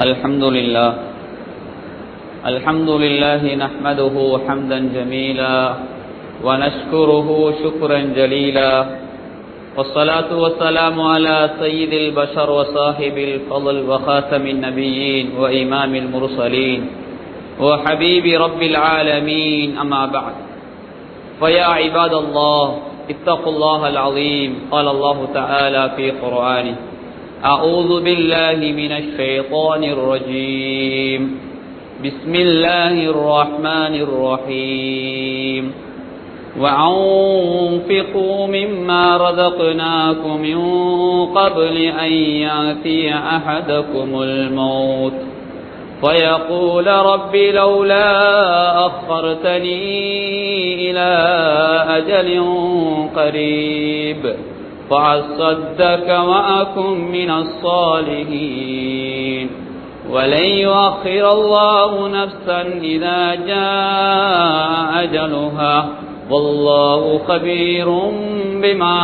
الحمد لله الحمد لله نحمده حمدا جميلا ونشكره شكرا جليلا والصلاة والسلام على سيد البشر وصاحب الفضل وخاتم النبيين وإمام المرسلين وحبيب رب العالمين أما بعد فيا عباد الله اتقوا الله العظيم قال الله تعالى في قرآنه أعوذ بالله من الشيطان الرجيم بسم الله الرحمن الرحيم وأنفقوا مما رزقناكم من قبل أن يأتي أحدكم الموت فيقول رب لولا أخرتني إلى أجل قريب فأصدك وأكن من الصالحين ولن يؤخر الله نفسا إذا جاء أجلها والله خبير بما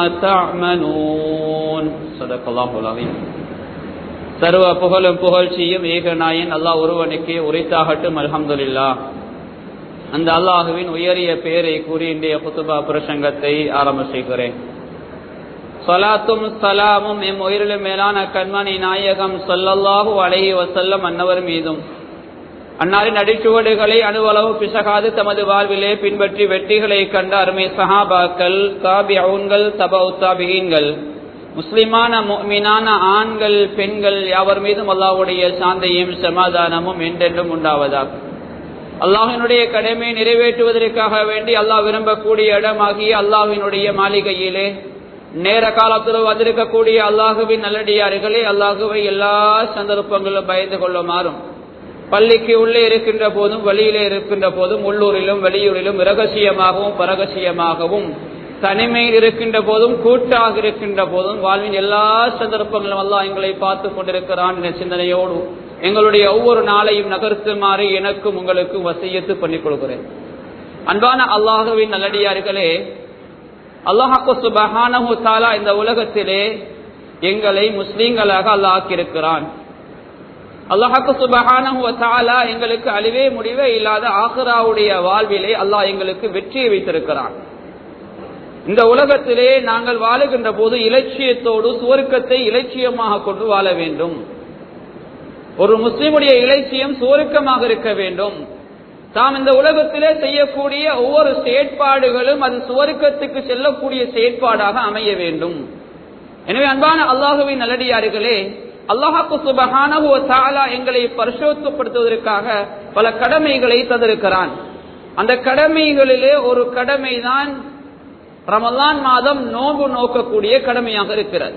تعملون صدق الله العظيم சர்வ புகழும் புகழ்ச்சியும் ஏகநாயன் அல்லாஹ் ஒருவனுக்கே உரைத்தாகட்டும் அல்ஹம்துலில்லா அந்த அல்லாஹுவின் உயரிய பெயரை கூறி இன்றைய குத்துபா பிரசங்கத்தை ஆரம்ப செய்கிறேன் சலாத்தும் சலாமும் எம் உயிரிலும் மேலான கண்மணி நாயகம் சொல்லல்லாஹு அழகி வசல்லம் அன்னவர் மீதும் அன்னாரின் அடிச்சுவடுகளை அணுவளவு பிசகாது தமது வாழ்விலே பின்பற்றி வெற்றிகளை கண்ட அருமை சஹாபாக்கள் காபி அவுன்கள் தபா உத்தாபிகீன்கள் முஸ்லிமான மீனான ஆண்கள் பெண்கள் யாவர் மீதும் அல்லாவுடைய சாந்தையும் சமாதானமும் என்றென்றும் உண்டாவதாக அல்லாஹினுடைய கடமையை நிறைவேற்றுவதற்காக வேண்டி அல்லாஹ் விரும்பக்கூடிய இடமாகிய அல்லாஹினுடைய மாளிகையிலே நேர காலத்தில் வந்திருக்கக்கூடிய அல்லாஹுவின் நல்லடியார்களே அல்லாஹுவை எல்லா சந்தர்ப்பங்களும் பயந்து கொள்ளுமாறும் பள்ளிக்கு உள்ளே இருக்கின்ற போதும் வெளியிலே இருக்கின்ற போதும் உள்ளூரிலும் வெளியூரிலும் இரகசியமாகவும் பரகசியமாகவும் தனிமையில் இருக்கின்ற போதும் கூட்டாக இருக்கின்ற போதும் வாழ்வின் எல்லா சந்தர்ப்பங்களும் எல்லாம் எங்களை பார்த்து கொண்டிருக்கிறான் என்ற சிந்தனையோடு எங்களுடைய ஒவ்வொரு நாளையும் நகர்த்துமாறு எனக்கும் உங்களுக்கும் வசியத்து பண்ணிக் கொள்கிறேன் அன்பான அல்லாஹுவின் நல்லடியார்களே அல்லாஹாக்கு சுபஹானஹு தாலா இந்த உலகத்திலே எங்களை முஸ்லீம்களாக அல்லாஹிருக்கிறான் அல்லாஹாக்கு சுபஹானஹு தாலா எங்களுக்கு அழிவே முடிவே இல்லாத ஆஹ்ராவுடைய வாழ்விலே அல்லாஹ் எங்களுக்கு வெற்றியை வைத்திருக்கிறான் இந்த உலகத்திலே நாங்கள் வாழுகின்ற போது இலட்சியத்தோடு சுவர்க்கத்தை இலட்சியமாக கொண்டு வாழ வேண்டும் ஒரு முஸ்லிமுடைய இலட்சியம் சுவர்க்கமாக இருக்க வேண்டும் தாம் இந்த உலகத்திலே செய்யக்கூடிய ஒவ்வொரு செயற்பாடுகளும் அது சுவர்க்கத்துக்கு செல்லக்கூடிய செயற்பாடாக அமைய வேண்டும் எனவே அன்பான அல்லாஹுவின் நல்லடியார்களே அல்லாஹாக்கு சுபகானஹுவ தாலா எங்களை பரிசோத்தப்படுத்துவதற்காக பல கடமைகளை தந்திருக்கிறான் அந்த கடமைகளிலே ஒரு கடமைதான் ரமலான் மாதம் நோன்பு நோக்கக்கூடிய கடமையாக இருக்கிறது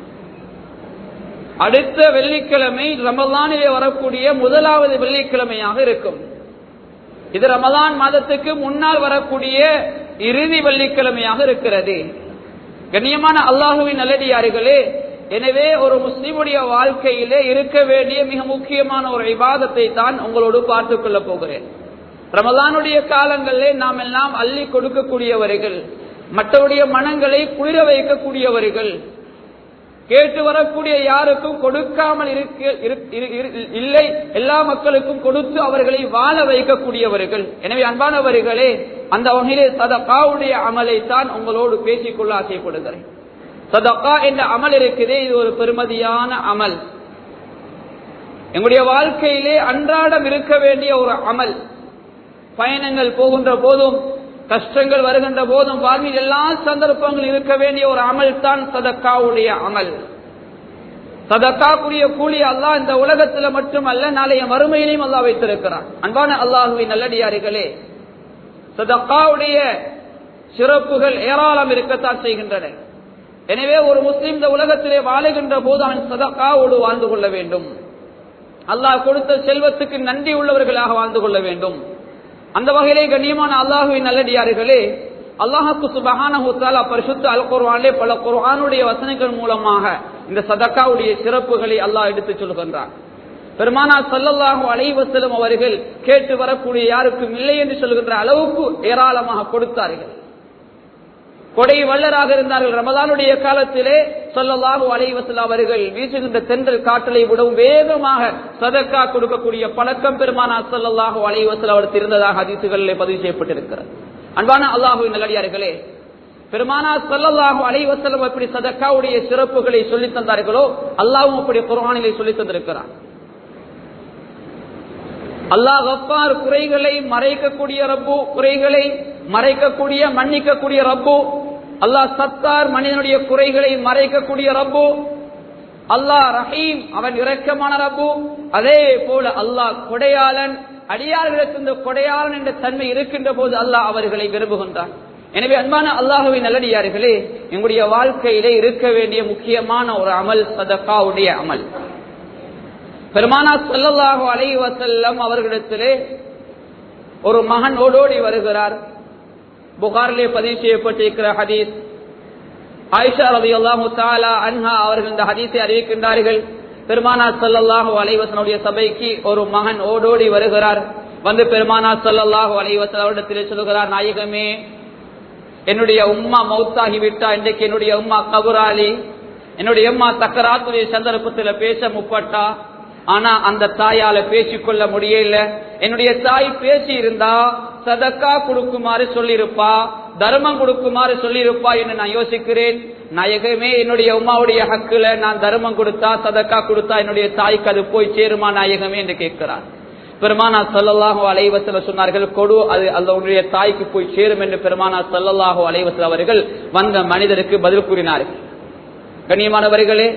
அடுத்த வெள்ளிக்கிழமை ரமலானிலே வரக்கூடிய முதலாவது வெள்ளிக்கிழமையாக இருக்கும் இது ரமலான் மாதத்துக்கு முன்னால் வரக்கூடிய இறுதி வெள்ளிக்கிழமையாக இருக்கிறது கண்ணியமான அல்லாஹுவின் நல்லடியார்களே எனவே ஒரு முஸ்லிமுடைய வாழ்க்கையிலே இருக்க வேண்டிய மிக முக்கியமான ஒரு விவாதத்தை தான் உங்களோடு பார்த்துக் கொள்ள போகிறேன் ரமலானுடைய காலங்களிலே நாம் எல்லாம் அள்ளி கொடுக்கக்கூடியவர்கள் மற்றவருடைய மனங்களை குளிர வைக்கக்கூடியவர்கள் கேட்டு வரக்கூடிய யாருக்கும் கொடுக்காமல் இல்லை எல்லா மக்களுக்கும் கொடுத்து அவர்களை வாழ வைக்கக்கூடியவர்கள் எனவே அன்பானவர்களே அந்த வகையிலே சதகாவுடைய அமலை தான் உங்களோடு பேசிக்கொள்ள ஆசைப்படுகிறேன் சதகா என்ற அமல் இருக்குதே இது ஒரு பெருமதியான அமல் எங்களுடைய வாழ்க்கையிலே அன்றாடம் இருக்க வேண்டிய ஒரு அமல் பயணங்கள் போகின்ற போதும் கஷ்டங்கள் வருகின்ற போதும் வாழ்வில் எல்லா சந்தர்ப்பங்களும் இருக்க வேண்டிய ஒரு அமல் தான் சதக்காவுடைய அமல் சதக்காக்குரிய கூலி அல்லாஹ் இந்த உலகத்துல மட்டுமல்ல நாளைய மறுமையிலையும் அல்லாஹ் வைத்திருக்கிறான் அன்பான அல்லாஹுவின் நல்லடியார்களே சதக்காவுடைய சிறப்புகள் ஏராளம் இருக்கத்தான் செய்கின்றன எனவே ஒரு முஸ்லீம் இந்த உலகத்திலே வாழுகின்ற போது அவன் சதக்காவோடு வாழ்ந்து கொள்ள வேண்டும் அல்லாஹ் கொடுத்த செல்வத்துக்கு நன்றி உள்ளவர்களாக வாழ்ந்து கொள்ள வேண்டும் அந்த வகையிலே கண்ணியமான அல்லாஹுவின் நல்லடியார்களே அல்லாஹுக்கு சுபஹானஹுத்தாலா பரிசுத்த அல் குர்வானிலே பல குர்ஆனுடைய வசனங்கள் மூலமாக இந்த சதக்காவுடைய சிறப்புகளை அல்லாஹ் எடுத்து சொல்கின்றான் பெருமானா சல்லல்லாஹு அலைவசலம் அவர்கள் கேட்டு வரக்கூடிய யாருக்கும் இல்லை என்று சொல்கின்ற அளவுக்கு ஏராளமாக கொடுத்தார்கள் கொடை வல்லராக இருந்தார்கள் ரமதானுடைய காலத்திலே சொல்லலாக அலைவசல் அவர்கள் வீசுகின்ற தென்றல் காற்றலை விடவும் வேகமாக சதக்கா கொடுக்கக்கூடிய பழக்கம் பெருமானா சொல்லலாக அலைவசல் அவர் இருந்ததாக அதிசுகளில் பதிவு செய்யப்பட்டிருக்கிறது அன்பான அல்லாஹு நல்லடியார்களே பெருமானா சல்லல்லாஹு அலைவசலம் எப்படி சதக்காவுடைய சிறப்புகளை சொல்லித் தந்தார்களோ அல்லாவும் அப்படி குரானிலே சொல்லித் தந்திருக்கிறார் அல்லாஹ் கஃபார் குறைகளை மறைக்கக்கூடிய ரப்பு குறைகளை மறைக்கக்கூடிய மன்னிக்கக்கூடிய ரப்பு அல்லாஹ் சத்தார் மனிதனுடைய குறைகளை மறைக்கக்கூடிய ரப்பு அல்லாஹ் ரஹீம் அவன் இரக்கமான ரப்பு அதே போல அல்லாஹ் கொடையாளன் அடியார்களுக்கு இந்த கொடையாளன் என்ற தன்மை இருக்கின்ற போது அல்லாஹ் அவர்களை விரும்புகின்றான் எனவே அன்பான அல்லாஹுவின் நல்லடியார்களே எங்களுடைய வாழ்க்கையிலே இருக்க வேண்டிய முக்கியமான ஒரு அமல் சதக்காவுடைய அமல் பெருமானா செல்லல்லாஹு அலை வசல்லம் அவர்களிடத்திலே ஒரு மகன் ஓடோடி வருகிறார் புகாரிலே பதிவு செய்யப்பட்டிருக்கிற ஹதீஸ் ஆயிஷா ரவி அல்லாஹு தாலா அன்ஹா அவர்கள் இந்த ஹதீஸை அறிவிக்கின்றார்கள் பெருமானா சல்லல்லாஹு அலைவசனுடைய சபைக்கு ஒரு மகன் ஓடோடி வருகிறார் வந்து பெருமானா சல்லல்லாஹு அலைவசன் அவரிடத்திலே சொல்கிறார் நாயகமே என்னுடைய உம்மா மௌத்தாகி விட்டா இன்றைக்கு என்னுடைய உம்மா கபுராலி என்னுடைய உம்மா தக்கராத்துடைய சந்தர்ப்பத்தில் பேச முப்பட்டா ஆனா அந்த தாயால பேசிக்கொள்ள முடியல என்னுடைய தாய் பேசி இருந்தா சதக்கா கொடுக்குமாறு சொல்லியிருப்பா தர்மம் கொடுக்குமாறு சொல்லியிருப்பா என்று நான் யோசிக்கிறேன் நாயகமே என்னுடைய உமாவுடைய ஹக்குல நான் தர்மம் கொடுத்தா சதக்கா கொடுத்தா என்னுடைய தாய்க்கு அது போய் சேருமா நாயகமே என்று கேட்கிறார் பெருமானா சல்லல்லாஹு அலைவசல சொன்னார்கள் கொடு அது அதனுடைய தாய்க்கு போய் சேரும் என்று பெருமானா சல்லல்லாஹு அலைவசல் அவர்கள் வந்த மனிதருக்கு பதில் கூறினார்கள் கண்ணியமானவர்களே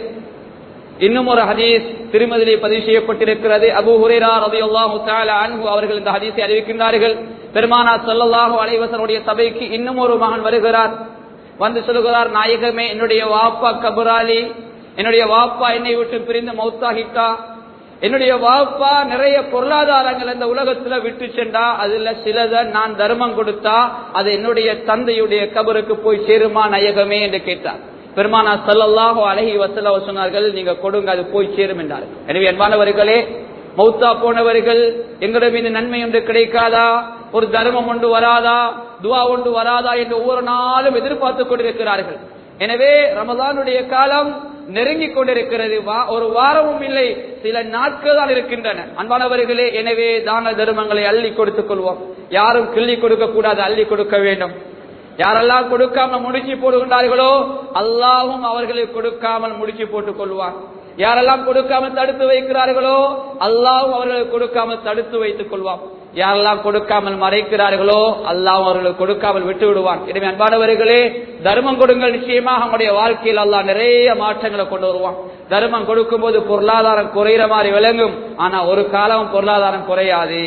இன்னும் ஒரு ஹதீஸ் திருமதிலே பதிவு செய்யப்பட்டிருக்கிறது அபு ஹுரேரா ரதியுல்லாஹு தஆலா அன்ஹு அவர்கள் இந்த ஹதீஸை அறிவிக்கின்றார்கள் பெருமானா ஸல்லல்லாஹு அலைஹி வஸல்லுடைய சபைக்கு இன்னும் ஒரு மகன் வருகிறார் வந்து சொல்கிறார் நாயகமே என்னுடைய வாப்பா கபராலி என்னுடைய வாப்பா என்னை விட்டு பிரிந்து மௌத்தாகிட்டா என்னுடைய வாப்பா நிறைய பொருளாதாரங்கள் இந்த உலகத்துல விட்டு சென்றா அதுல சிலத நான் தர்மம் கொடுத்தா அது என்னுடைய தந்தையுடைய கபருக்கு போய் சேருமா நாயகமே என்று கேட்டார் பெருமானா சல்லல்லாஹு அலஹி வசல்ல சொன்னார்கள் நீங்க கொடுங்க அது போய் சேரும் என்றார்கள் எனவே அன்பானவர்களே மௌத்தா போனவர்கள் எங்களிடம் இந்த நன்மை ஒன்று கிடைக்காதா ஒரு தர்மம் ஒன்று வராதா துவா ஒன்று வராதா என்று ஒவ்வொரு நாளும் எதிர்பார்த்துக் கொண்டிருக்கிறார்கள் எனவே ரமதானுடைய காலம் நெருங்கிக் கொண்டிருக்கிறது ஒரு வாரமும் இல்லை சில நாட்கள் தான் இருக்கின்றன அன்பானவர்களே எனவே தான தர்மங்களை அள்ளி கொடுத்துக் கொள்வோம் யாரும் கிள்ளி கொடுக்க கூடாது அள்ளி கொடுக்க வேண்டும் யாரெல்லாம் கொடுக்காமல் முடிச்சு போடுகின்றார்களோ அல்லாவும் அவர்களை கொடுக்காமல் முடிச்சு போட்டுக் கொள்வார் யாரெல்லாம் கொடுக்காமல் தடுத்து வைக்கிறார்களோ அல்லாவும் அவர்களை கொடுக்காமல் தடுத்து வைத்துக் கொள்வான் யாரெல்லாம் கொடுக்காமல் மறைக்கிறார்களோ அல்லாவும் அவர்களுக்கு கொடுக்காமல் விட்டு விடுவான் எனவே அன்பானவர்களே தர்மம் கொடுங்கள் நிச்சயமாக நம்முடைய வாழ்க்கையில் அல்லாஹ் நிறைய மாற்றங்களை கொண்டு வருவான் தர்மம் கொடுக்கும் போது பொருளாதாரம் குறையிற மாதிரி விளங்கும் ஆனா ஒரு காலம் பொருளாதாரம் குறையாது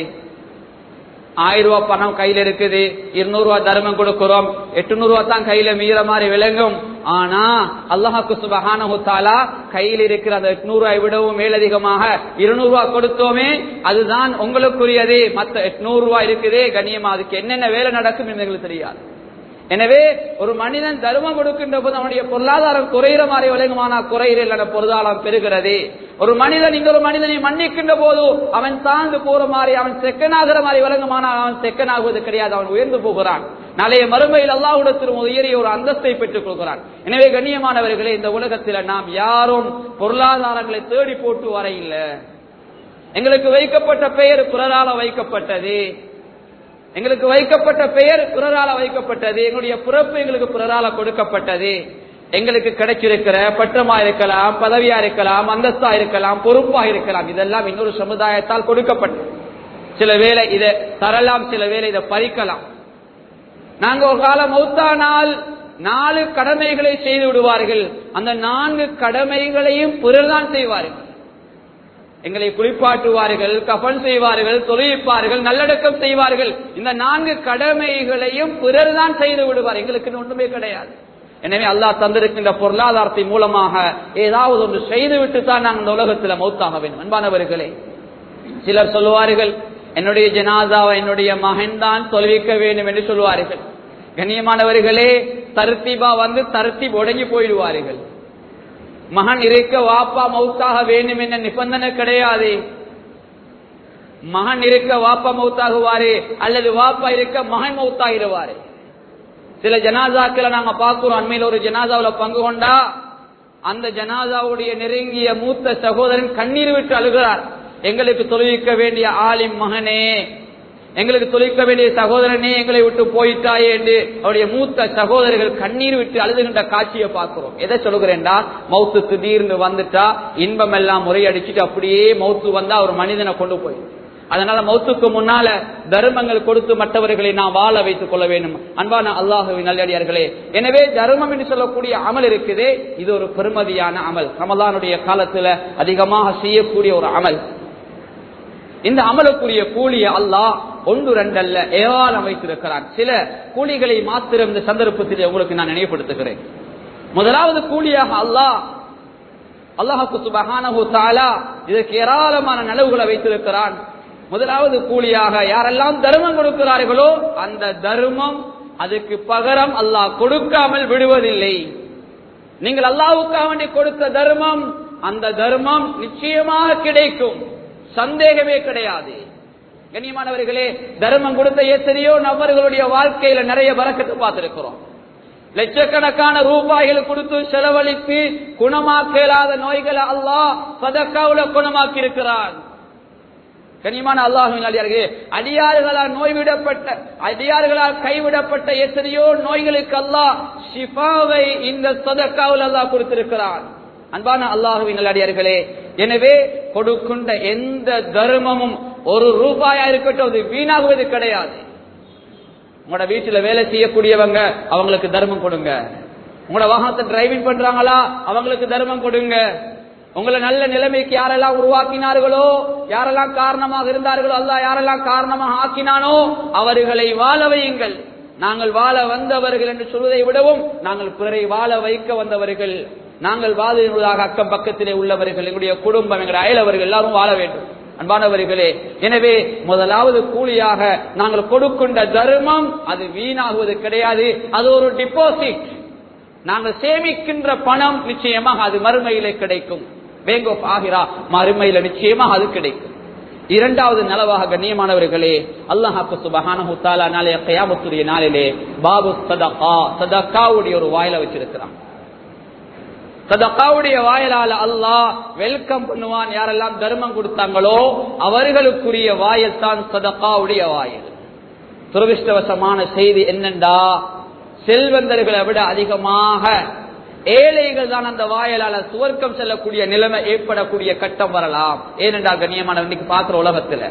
ஆயிரம் ரூபாய் பணம் கையில இருக்குது இருநூறு ரூபாய் தர்மம் கொடுக்கிறோம் எட்டுநூறு ரூபாய் தான் கையில மீற மாதிரி விளங்கும் ஆனா அல்லாஹாக்கு சுபகானா கையில் இருக்கிற அந்த எட்நூறு ரூபாய் விடவும் மேலதிகமாக இருநூறு ரூபாய் கொடுத்தோமே அதுதான் உங்களுக்குரியது மத்த எட்நூறு ரூபாய் இருக்குதே கண்ணியமா அதுக்கு என்னென்ன வேலை நடக்கும் எங்களுக்கு தெரியாது எனவே ஒரு மனிதன் தர்மம் கொடுக்கின்ற போது அவனுடைய பொருளாதாரம் குறையிற மாதிரி விளங்குமானா குறையிற இல்ல பொருளாதாரம் பெறுகிறது ஒரு மனிதன் இன்னொரு மனிதனை மன்னிக்கின்ற போது அவன் தாழ்ந்து போற மாதிரி அவன் செக்கனாகிற மாதிரி விளங்குமானா அவன் செக்கனாகுவது கிடையாது அவன் உயர்ந்து போகிறான் நாளைய மறுமையில் அல்லாஹுடத்திலும் உயரிய ஒரு அந்தஸ்தை பெற்றுக் கொள்கிறான் எனவே கண்ணியமானவர்களே இந்த உலகத்தில் நாம் யாரும் பொருளாதாரங்களை தேடி போட்டு வர இல்லை எங்களுக்கு வைக்கப்பட்ட பெயர் பிறரால வைக்கப்பட்டது எங்களுக்கு வைக்கப்பட்ட பெயர் பிறரால வைக்கப்பட்டது எங்களுடைய பிறப்பு எங்களுக்கு பிறரால கொடுக்கப்பட்டது எங்களுக்கு கிடைச்சிருக்கிற பட்டமா இருக்கலாம் பதவியா இருக்கலாம் அந்தஸ்தா இருக்கலாம் பொறுப்பா இருக்கலாம் இதெல்லாம் இன்னொரு சமுதாயத்தால் கொடுக்கப்பட்டது சில வேளை இதை தரலாம் சில வேளை இதை பறிக்கலாம் நாங்க ஒரு காலம் மௌத்தானால் நாலு கடமைகளை செய்து விடுவார்கள் அந்த நான்கு கடமைகளையும் பிறர்தான் செய்வார்கள் எங்களை குளிப்பாட்டுவார்கள் கஃன் செய்வார்கள் தொழில்ப்பார்கள் நல்லடக்கம் செய்வார்கள் இந்த நான்கு கடமைகளையும் பிறர் தான் செய்து விடுவார் எங்களுக்கு ஒன்றுமே கிடையாது எனவே அல்லாஹ் தந்திருக்கின்ற பொருளாதாரத்தின் மூலமாக ஏதாவது ஒன்று செய்துவிட்டு தான் நாங்கள் இந்த உலகத்தில் மௌத்தாக வேண்டும் அன்பானவர்களே சிலர் சொல்லுவார்கள் என்னுடைய ஜனாதாவை என்னுடைய மகன் தான் தொலைவிக்க வேண்டும் என்று சொல்லுவார்கள் கண்ணியமானவர்களே தருத்திபா வந்து தருத்தி உடங்கி போயிடுவார்கள் மகன் இருக்க வாப்பா மௌத்தாக வேண்டும் என்ற நிபந்தனை கிடையாது மகன் இருக்க வாப்பா மௌத்தாகுவாரு அல்லது வாப்பா இருக்க மகன் மௌத்தாகிடுவாரு சில ஜனாதாக்களை நாங்க பார்க்கிறோம் அண்மையில் ஒரு ஜனாதாவில் பங்கு கொண்டா அந்த ஜனாதாவுடைய நெருங்கிய மூத்த சகோதரன் கண்ணீர் விட்டு அழுகிறார் எங்களுக்கு தொழுவிக்க வேண்டிய ஆலிம் மகனே எங்களுக்கு தொழிக்க வேண்டிய சகோதரனே எங்களை விட்டு போயிட்டாயே என்று அவருடைய மூத்த சகோதரர்கள் கண்ணீர் விட்டு அழுதுகின்ற காட்சியை பார்க்கிறோம் எதை சொல்லுகிறேன்டா மௌத்து திடீர்னு வந்துட்டா இன்பம் எல்லாம் முறையடிச்சுட்டு அப்படியே மௌத்து வந்தா ஒரு மனிதனை கொண்டு போய் அதனால மௌத்துக்கு முன்னால தர்மங்கள் கொடுத்து மற்றவர்களை நாம் வாழ வைத்துக் கொள்ள வேண்டும் அன்பான அல்லாஹுவின் நல்லடியார்களே எனவே தர்மம் என்று சொல்லக்கூடிய அமல் இருக்குது இது ஒரு பெருமதியான அமல் ரமலானுடைய காலத்துல அதிகமாக செய்யக்கூடிய ஒரு அமல் இந்த அமலுக்குரிய கூலிய அல்லாஹ் ஒன்று ரெண்டல்ல ஏராளம் வைத்திருக்கிறான் சில கூலிகளை மாத்திரம் இந்த சந்தர்ப்பத்தில் உங்களுக்கு நான் நினைவுபடுத்துகிறேன் முதலாவது கூலியாக அல்லாஹ் அல்லாஹு சுபஹானஹு தஆலா இதற்கு ஏராளமான நலவுகளை வைத்திருக்கிறான் முதலாவது கூலியாக யாரெல்லாம் தர்மம் கொடுக்கிறார்களோ அந்த தர்மம் அதுக்கு பகரம் அல்லாஹ் கொடுக்காமல் விடுவதில்லை நீங்கள் அல்லாஹ்வுக்காக வேண்டி கொடுத்த தர்மம் அந்த தர்மம் நிச்சயமாக கிடைக்கும் சந்தேகமே கிடையாது கண்ணியமானவர்களே தர்மம் கொடுத்த எத்தனையோ நபர்களுடைய வாழ்க்கையில நிறைய வரக்கத்து பார்த்திருக்கிறோம் லட்சக்கணக்கான ரூபாய்கள் கொடுத்து செலவழித்து குணமாக்க இயலாத நோய்களை அல்லாஹ் சதக்காவுல குணமாக்கி இருக்கிறான் கனிமான அல்லாஹின் அடியார்களே அடியார்களால் நோய்விடப்பட்ட அடியார்களால் கைவிடப்பட்ட எத்தனையோ நோய்களுக்கு அல்லாஹ் ஷிஃபாவை இந்த சதக்காவில் அல்லாஹ் கொடுத்திருக்கிறான் அன்பான அல்லாஹுவின் அடியார்களே எனவே கொடுக்கின்ற எந்த தர்மமும் ஒரு ரூபாயா இருக்கட்டும் அது வீணாகுவது கிடையாது உங்களோட வீட்டுல வேலை செய்யக்கூடியவங்க அவங்களுக்கு தர்மம் கொடுங்க உங்களோட வாகனத்தை டிரைவிங் பண்றாங்களா அவங்களுக்கு தர்மம் கொடுங்க உங்களை நல்ல நிலைமைக்கு யாரெல்லாம் உருவாக்கினார்களோ யாரெல்லாம் காரணமாக இருந்தார்களோ அல்ல யாரெல்லாம் காரணமாக ஆக்கினானோ அவர்களை வாழ வையுங்கள் நாங்கள் வாழ வந்தவர்கள் என்று சொல்வதை விடவும் நாங்கள் பிறரை வாழ வைக்க வந்தவர்கள் நாங்கள் வாழ்வதாக அக்கம் பக்கத்திலே உள்ளவர்கள் எங்களுடைய குடும்பம் எங்களுடைய அயலவர்கள் எல்லாரும் வாழ வேண்டும் அன்பானவர்களே எனவே முதலாவது கூலியாக நாங்கள் கொடுக்கின்ற தர்மம் அது வீணாகுவது கிடையாது அது ஒரு டிபாசிட் நாங்கள் சேமிக்கின்ற பணம் நிச்சயமாக அது மறுமையிலே கிடைக்கும் பேங்க் ஆஃப் ஆகிரா மறுமையில நிச்சயமாக அது கிடைக்கும் இரண்டாவது நலவாக கண்ணியமானவர்களே அல்லாஹாக்கு சுபஹானஹு தஆலா நாளைய கயாமத்துடைய நாளிலே பாபு சதகா சதகாவுடைய ஒரு வாயில வச்சிருக்கிறான் சதகாவுடைய வாயிலால அல்லாஹ் வெல்கம் பண்ணுவான் யாரெல்லாம் தர்மம் கொடுத்தாங்களோ அவர்களுக்குரிய வாயத்தான் சதகாவுடைய வாயில் துரதிருஷ்டவசமான செய்தி என்னண்டா செல்வந்தர்களை விட அதிகமாக ஏழைகள் தான் அந்த வாயிலால சுவர்க்கம் செல்லக்கூடிய நிலைமை ஏற்படக்கூடிய கட்டம் வரலாம் ஏனென்றால் கண்ணியமான இன்னைக்கு பார்க்கிற உலகத்துல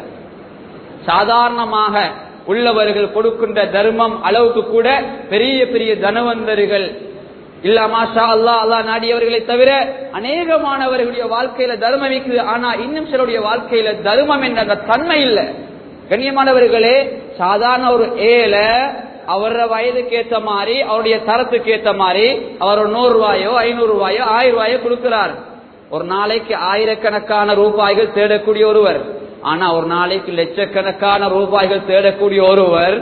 சாதாரணமாக உள்ளவர்கள் கொடுக்கின்ற தர்மம் அளவுக்கு கூட பெரிய பெரிய தனவந்தர்கள் இல்ல மாஷா அல்லா அல்லா நாடியவர்களை தவிர அநேகமானவர்களுடைய வாழ்க்கையில தர்மம் இருக்குது ஆனா இன்னும் சிலருடைய வாழ்க்கையில தர்மம் என்ற அந்த தன்மை இல்லை கண்ணியமானவர்களே சாதாரண ஒரு ஏழை அவர வயதுக்கு ஏத்த மாதிரி அவருடைய தரத்துக்கு ஏத்த மாதிரி அவர் ஒரு நூறு ரூபாயோ ஐநூறு ரூபாயோ ஆயிரம் ரூபாயோ கொடுக்கிறார் ஒரு நாளைக்கு ஆயிரக்கணக்கான ரூபாய்கள் தேடக்கூடிய ஒருவர் ஆனா ஒரு நாளைக்கு லட்சக்கணக்கான ரூபாய்கள் தேடக்கூடிய ஒருவர்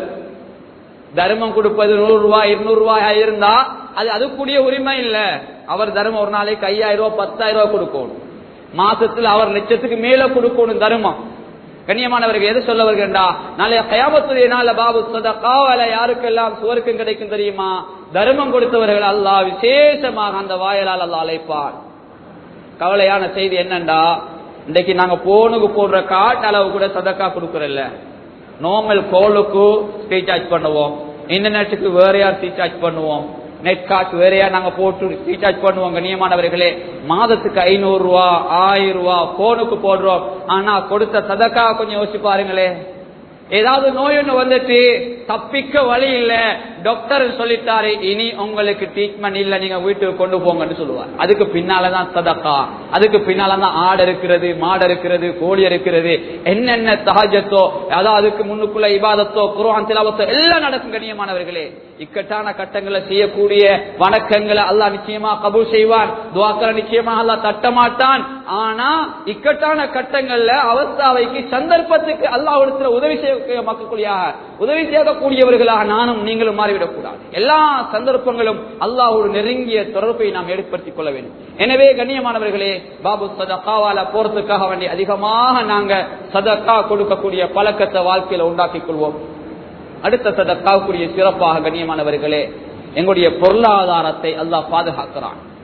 தர்மம் கொடுப்பது நூறு ரூபாய் இருநூறு ரூபாய் இருந்தா அது அதுக்குரிய உரிமை இல்ல அவர் தர்மம் ஒரு நாளைக்கு ஐயாயிரம் ரூபாய் பத்தாயிரம் ரூபாய் கொடுக்கணும் மாசத்துல அவர் லட்சத்துக்கு மேல கொடுக்கணும் தர்மம் கண்ணியமானவர்கள் எது சொல்ல வருகிறா நாளைய கயாமத்துடைய நாள பாபு சதகாவல யாருக்கெல்லாம் சுவருக்கும் கிடைக்கும் தெரியுமா தர்மம் கொடுத்தவர்கள் அல்லாஹ் விசேஷமாக அந்த வாயலால் அல்லாஹ் அழைப்பார் கவலையான செய்தி என்னண்டா இன்னைக்கு நாங்க போனுக்கு போடுற காட்டு அளவு கூட சதக்கா கொடுக்கறல்ல நார்மல் கோலுக்கு ரீசார்ஜ் பண்ணுவோம் இன்டர்நெட்டுக்கு வேற யார் ரீசார்ஜ் பண்ணுவோம் நெட் காசு வேறையா நாங்க போட்டு ரீசார்ஜ் பண்ணுவோம் கண்ணியமானவர்களே மாதத்துக்கு ஐநூறு ரூபா ஆயிரம் ரூபா போனுக்கு போடுறோம் ஆனா கொடுத்த சதக்கா கொஞ்சம் யோசிச்சு பாருங்களே ஏதாவது நோய் ஒண்ணு வந்துட்டு தப்பிக்க வழி இல்ல டாக்டர் சொல்லிட்டாரு இனி உங்களுக்கு ட்ரீட்மெண்ட் இல்ல நீங்க வீட்டுக்கு கொண்டு போங்கன்னு சொல்லுவார் அதுக்கு பின்னாலதான் சதக்கா அதுக்கு பின்னாலதான் ஆடு இருக்கிறது மாடு இருக்கிறது கோழி இருக்கிறது என்னென்ன சகஜத்தோ அதாவது அதுக்கு முன்னுக்குள்ள இபாதத்தோ குரான் திலாவத்தோ எல்லாம் நடக்கும் கண்ணியமானவர்களே இக்கட்டான கட்டங்களை செய்யக்கூடிய வணக்கங்களை அல்லாஹ் நிச்சயமா கபூல் செய்வான் துவாக்களை நிச்சயமா அல்லாஹ் தட்டமாட்டான் ஆனா இக்கட்டான கட்டங்கள்ல அவஸ்தாவைக்கு சந்தர்ப்பத்துக்கு அல்லாஹ் உதவி செய்ய மக்களுக்குள்ளாக உதவி செய்யக்கூடியவர்களாக நானும் நீங்களும் மாறிவிடக் கூடாது எல்லா சந்தர்ப்பங்களும் அல்லாஹோடு நெருங்கிய தொடர்பை நாம் ஏற்படுத்திக் கொள்ள வேண்டும் எனவே கண்ணியமானவர்களே பாபு சதக்காவால போறதுக்காக வேண்டி அதிகமாக நாங்க சதக்கா கொடுக்கக்கூடிய பழக்கத்தை வாழ்க்கையில உண்டாக்கிக் கொள்வோம் அடுத்த சதக்காவுக்குரிய சிறப்பாக கண்ணியமானவர்களே எங்களுடைய பொருளாதாரத்தை அல்லாஹ் பாதுகாக்கிறான்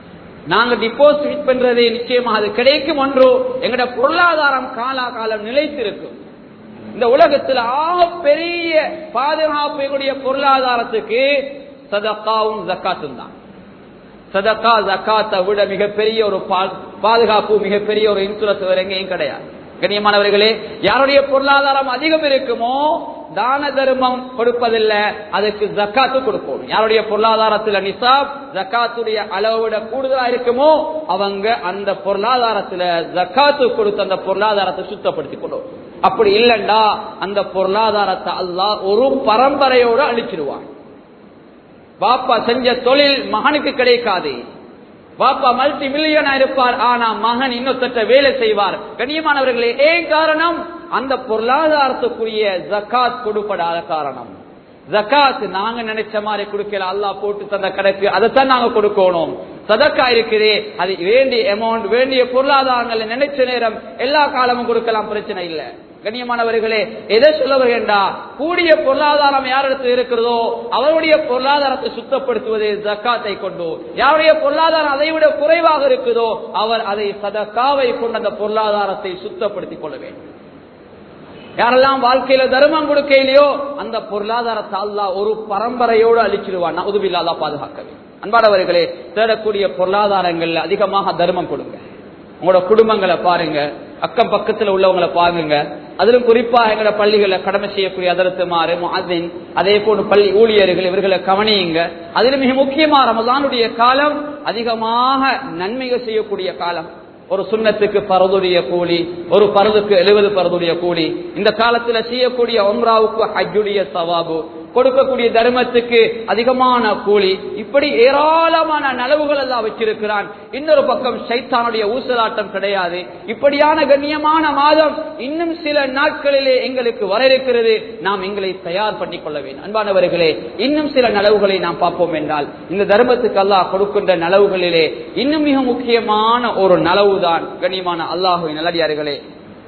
நாங்க டிபாசிட் பண்றது நிச்சயமாக அது கிடைக்கும் ஒன்றோ எங்கட பொருளாதாரம் காலா காலம் நிலைத்திருக்கும் இந்த உலகத்தில் ஆக பெரிய பாதுகாப்பு எங்களுடைய பொருளாதாரத்துக்கு சதக்காவும் ஜக்காத்தும் தான் சதக்கா ஜக்காத்தை விட மிகப்பெரிய ஒரு பா- பாதுகாப்பு மிகப்பெரிய ஒரு இன்சூரன்ஸ் வேற எங்கேயும் கிடையாது கண்ணியமானவர்களே யாருடைய பொருளாதாரம் அதிகம் இருக்குமோ தான தர்மம் கொடுப்பதில்லை அதுக்கு ஜக்காத்து கொடுக்கணும் யாருடைய பொருளாதாரத்துல நிசாப் ஜக்காத்துடைய அளவை விட கூடுதலா இருக்குமோ அவங்க அந்த பொருளாதாரத்துல ஜக்காத்து கொடுத்து அந்த பொருளாதாரத்தை சுத்தப்படுத்திக் கொள்ளும் அப்படி இல்லைண்டா அந்த பொருளாதாரத்தை அல்லாஹ் ஒரு பரம்பரையோட அழிச்சிருவான் பாப்பா செஞ்ச தொழில் மகனுக்கு கிடைக்காது பாப்பா மல்டி மில்லியனா இருப்பார் ஆனா மகன் இன்னொருத்த வேலை செய்வார் கண்ணியமானவர்களே ஏன் காரணம் அந்த பொருளாதாரத்துக்குரிய ஜக்காத் கொடுப்படாத காரணம் ஜக்காத் நாங்க நினைச்ச மாதிரி கொடுக்கல அல்லாஹ் போட்டு தந்த கணக்கு அதைத்தான் நாங்க கொடுக்கணும் சதக்கா இருக்குதே அது வேண்டிய அமௌண்ட் வேண்டிய பொருளாதாரங்களை நினைச்ச நேரம் எல்லா காலமும் கொடுக்கலாம் பிரச்சனை இல்லை கண்ணியமானவர்களே எதை சொல்ல வருகின்றா கூடிய பொருளாதாரம் யாரிடத்தில் இருக்கிறதோ அவருடைய பொருளாதாரத்தை சுத்தப்படுத்துவது ஜக்காத்தை கொண்டு யாருடைய பொருளாதாரம் அதை விட குறைவாக இருக்குதோ அவர் அதை சதக்காவை கொண்டு அந்த பொருளாதாரத்தை சுத்தப்படுத்திக் கொள்ள வேண்டும் யாரெல்லாம் வாழ்க்கையில தர்மம் கொடுக்கலையோ அந்த பொருளாதாரத்தை அல்லாஹ் ஒரு பரம்பரையோடு அழிச்சிருவான் உதவியில்லாத பாதுகாக்கவே அன்பானவர்களே தேடக்கூடிய பொருளாதாரங்கள்ல அதிகமாக தர்மம் கொடுங்க உங்களோட குடும்பங்களை பாருங்க அக்கம் பக்கத்துல உள்ளவங்களை பாருங்க அதிலும் குறிப்பா எங்களோட பள்ளிகளை கடமை செய்யக்கூடிய அதரத்துமாறு மாதின் அதே போன்று பள்ளி ஊழியர்கள் இவர்களை கவனியுங்க அதிலும் மிக முக்கியமா ரமதானுடைய காலம் அதிகமாக நன்மைகள் செய்யக்கூடிய காலம் ஒரு சுண்ணத்துக்கு பரதுடைய கூலி ஒரு பரதுக்கு எழுபது பரதுடைய கூலி இந்த காலத்துல செய்யக்கூடிய ஒன்றாவுக்கு ஹஜ்ஜுடைய சவாபு கொடுக்கக்கூடிய தர்மத்துக்கு அதிகமான கூலி இப்படி ஏராளமான நலவுகள் எல்லாம் வச்சிருக்கிறான் இன்னொரு பக்கம் சைத்தானுடைய ஊசலாட்டம் கிடையாது இப்படியான கண்ணியமான மாதம் இன்னும் சில நாட்களிலே எங்களுக்கு வர இருக்கிறது நாம் எங்களை தயார் பண்ணிக் கொள்ள வேண்டும் அன்பானவர்களே இன்னும் சில நலவுகளை நாம் பார்ப்போம் என்றால் இந்த தர்மத்துக்கு அல்லாஹ் கொடுக்கின்ற நலவுகளிலே இன்னும் மிக முக்கியமான ஒரு நலவுதான் கண்ணியமான அல்லாஹுவின் நல்லடியார்களே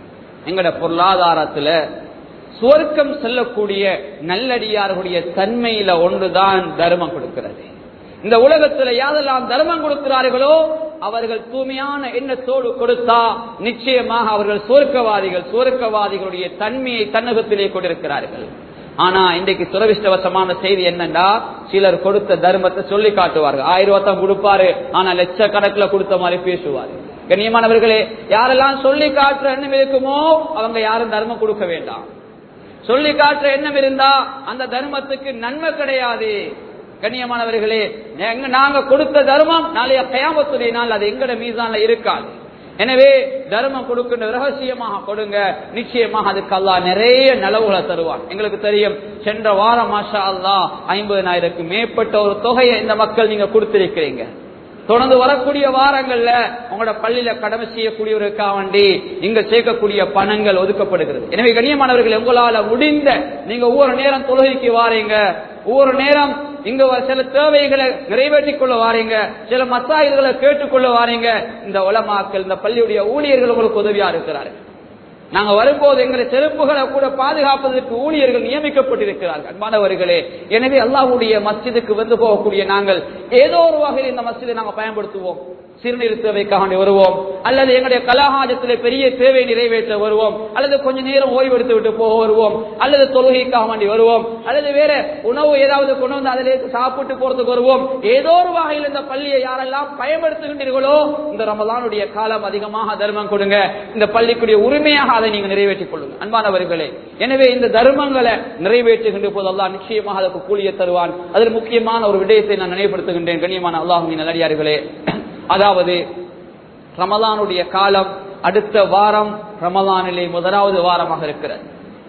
எங்கட பொருளாதாரத்துல சுவர்க்கம் செல்லக்கூடிய நல்லடியார்களுடைய தன்மையில ஒன்றுதான் தர்மம் கொடுக்கிறது இந்த உலகத்துல யாரெல்லாம் தர்மம் கொடுக்கிறார்களோ அவர்கள் தூய்மையான எண்ணத்தோடு கொடுத்தா நிச்சயமாக அவர்கள் சுவர்க்கவாதிகள் சுவர்க்கவாதிகளுடைய தன்மையை தன்னகத்திலே கொண்டிருக்கிறார்கள் ஆனா இன்றைக்கு துரவிஷ்டவசமான செய்தி என்னன்னா சிலர் கொடுத்த தர்மத்தை சொல்லி காட்டுவார்கள் ஆயிரம் ரூபாய் கொடுப்பாரு ஆனா லட்சக்கணக்கில் கொடுத்த மாதிரி பேசுவாரு கண்ணியமானவர்களே யாரெல்லாம் சொல்லி காட்டுற எண்ணம் இருக்குமோ அவங்க யாரும் தர்மம் கொடுக்க வேண்டாம் சொல்லி காட்டுற எண்ணம் இருந்தா அந்த தர்மத்துக்கு நன்மை கிடையாது கண்ணியமானவர்களே எங்க- நாங்க கொடுத்த தர்மம் நாளைய கயாமத்துடைய நாள் அது எங்கட மீதான்ல இருக்காது எனவே தர்மம் கொடுக்கின்ற ரகசியமாக கொடுங்க நிச்சயமாக அதுக்கு அல்லாஹ் நிறைய நலவுகளை தருவான் எங்களுக்கு தெரியும் சென்ற வாரம் மாஷா அல்லாஹ் ஐம்பதனாயிரக்கு மேற்பட்ட ஒரு தொகையை இந்த மக்கள் நீங்க கொடுத்திருக்கிறீங்க தொடர்ந்து வரக்கூடிய வாரங்கள்ல உங்களோட பள்ளியில கடமை செய்யக்கூடியவருக்காக வேண்டி இங்க சேர்க்கக்கூடிய பணங்கள் ஒதுக்கப்படுகிறது எனவே கண்ணியமானவர்கள் உங்களால முடிந்த நீங்க ஒவ்வொரு நேரம் தொழுகைக்கு வாரீங்க ஒவ்வொரு நேரம் இங்க வ- சில தேவைகளை நிறைவேற்றிக் கொள்ள வாரீங்க சில மசாயில்களை கேட்டுக்கொள்ள வாரீங்க இந்த உலமாக்கள் இந்த பள்ளியுடைய ஊழியர்கள் உங்களுக்கு உதவியா இருக்கிறார்கள் நாங்க வரும்போது எங்களை செருப்புகளை கூட பாதுகாப்பதற்கு ஊழியர்கள் நியமிக்கப்பட்டிருக்கிறார்கள் அன்பானவர்களே எனவே அல்லாஹ்வுடைய மஸ்ஜிதுக்கு வந்து போகக்கூடிய நாங்கள் ஏதோ ஒரு வகையில் இந்த மஸ்ஜிதை நாங்க பயன்படுத்துவோம் சிறுநீர் தேவைக்காக வேண்டி வருவோம் அல்லது எங்களுடைய கலாகாஜத்திலே பெரிய தேவை நிறைவேற்ற வருவோம் அல்லது கொஞ்ச நேரம் ஓய்வெடுத்து விட்டு போக வருவோம் அல்லது தொழுகைக்காக வேண்டி வருவோம் அல்லது வேற உணவு ஏதாவது கொண்டு வந்து அதிலே சாப்பிட்டு போறதுக்கு வருவோம் ஏதோ ஒரு வகையில் இந்த பள்ளியை யாரெல்லாம் பயன்படுத்துகின்றீர்களோ இந்த ரமலானுடைய காலம் அதிகமாக தர்மம் கொடுங்க இந்த பள்ளிக்குரிய உரிமையாக அதை நீங்க நிறைவேற்றிக் கொள்ளுங்க அன்பானவர்களே எனவே இந்த தர்மங்களை நிறைவேற்றுகின்ற போது அல்லாஹ் நிச்சயமாக அதற்கு கூலியை தருவான் அதில் முக்கியமான ஒரு விடயத்தை நான் நினைவுபடுத்துகின்றேன் கண்ணியமான அல்லாஹுவின் நல்லடியார்களே அதாவது ரமலானுடைய காலம் அடுத்த வாரம் ரமலானிலே முதலாவது வாரமாக இருக்கிறது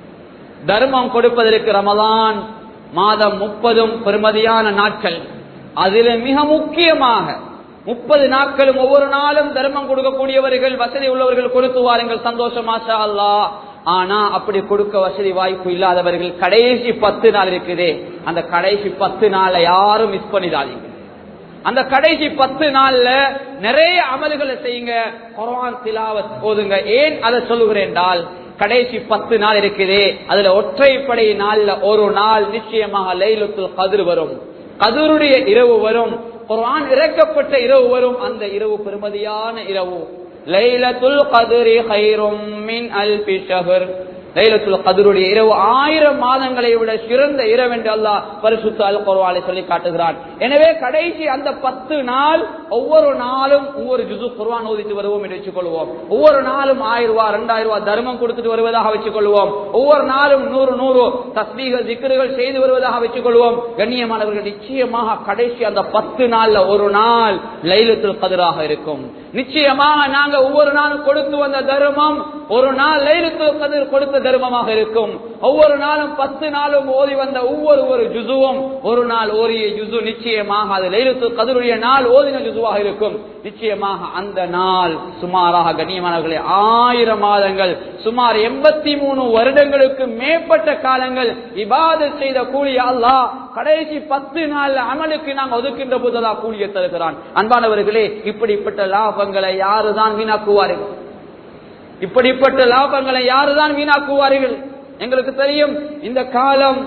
தர்மம் கொடுப்பதற்கு ரமலான் மாதம் முப்பதும் பெருமதியான நாட்கள் அதில் மிக முக்கியமாக முப்பது நாட்களும் ஒவ்வொரு நாளும் தர்மம் கொடுக்கக்கூடியவர்கள் வசதி உள்ளவர்கள் கொடுத்து வாருங்கள் சந்தோஷமாஷா அல்லா ஆனா அப்படி கொடுக்க வசதி வாய்ப்பு இல்லாதவர்கள் கடைசி பத்து நாள் இருக்குதே அந்த கடைசி பத்து நாளை யாரும் மிஸ் பண்ணிடாதீங்க அந்த கடைசி பத்து நாள்ல நிறைய அமல்களை செய்யுங்க குர்ஆன் திலாவத் ஓதுங்க ஏன் அதை சொல்லுகிறேன் என்றால் கடைசி பத்து நாள் இருக்குதே அதுல ஒற்றைப்படை நாள்ல ஒரு நாள் நிச்சயமாக லைலத்துல் கதிர் வரும் கதிருடைய இரவு வரும் குர்ஆன் இறக்கப்பட்ட இரவு வரும் அந்த இரவு பெருமதியான இரவு லைலத்துல் கத்ரி கைரும் மின் அல்பி ஷஹர் லைலத்துல் கதருடைய இரவு ஆயிரம் மாதங்களை விட சிறந்த இரவு என்று அல்லாஹ் பரிசுத்த அல் குர்ஆனில் சொல்லி காட்டுகிறான் எனவே கடைசி அந்த பத்து நாள் ஒவ்வொரு நாளும் ஒவ்வொரு ஜுசு குர்ஆன் ஓதிட்டு வருவோம் என்று வச்சுக்கொள்வோம் ஒவ்வொரு நாளும் ஆயிரம் ரூபாய் ரெண்டாயிரம் ரூபாய் தர்மம் கொடுத்துட்டு வருவதாக வச்சுக்கொள்வோம் ஒவ்வொரு நாளும் நூறு நூறு தஸ்மீக திக்ருகள் செய்து வருவதாக வச்சுக்கொள்வோம் கண்ணியமானவர்கள் நிச்சயமாக கடைசி அந்த பத்து நாள்ல ஒரு நாள் லைலத்துல் கதிராக இருக்கும் நிச்சயமாக நாங்க ஒவ்வொரு நாளும் கொடுத்து வந்த தர்மம் ஒரு நாள் லைலத்துல் கதிர் கொடுத்த தர்மமாக இருக்கும் ஒவ்வொரு நாளும் பத்து நாளும் ஓதி வந்த ஒவ்வொரு ஒரு ஜுசுவும் ஒரு நாள் ஓரிய ஜுசு நிச்சயமாக அது லைலத்துல் கதிருடைய நாள் ஓதின ஜுசுவாக இருக்கும் நிச்சயமாக அந்த நாள் சுமாராக கண்ணியமானவர்களே ஆயிரம் மாதங்கள் சுமார் எண்பத்தி மூணு வருடங்களுக்கு மேற்பட்ட காலங்கள் இபாத செய்த கூலி அல்லாஹ் கடைசி பத்து நாள் அமலுக்கு நாம் ஒதுக்கின்ற போதலா கூலிய தருகிறான் அன்பானவர்களே இப்படிப்பட்ட லாபங்களை யாருதான் வீணாக்குவார்கள் இப்படிப்பட்ட லாபங்களை யாருதான் வீணாக்குவார்கள் எங்களுக்கு தெரியும் இந்த காலம்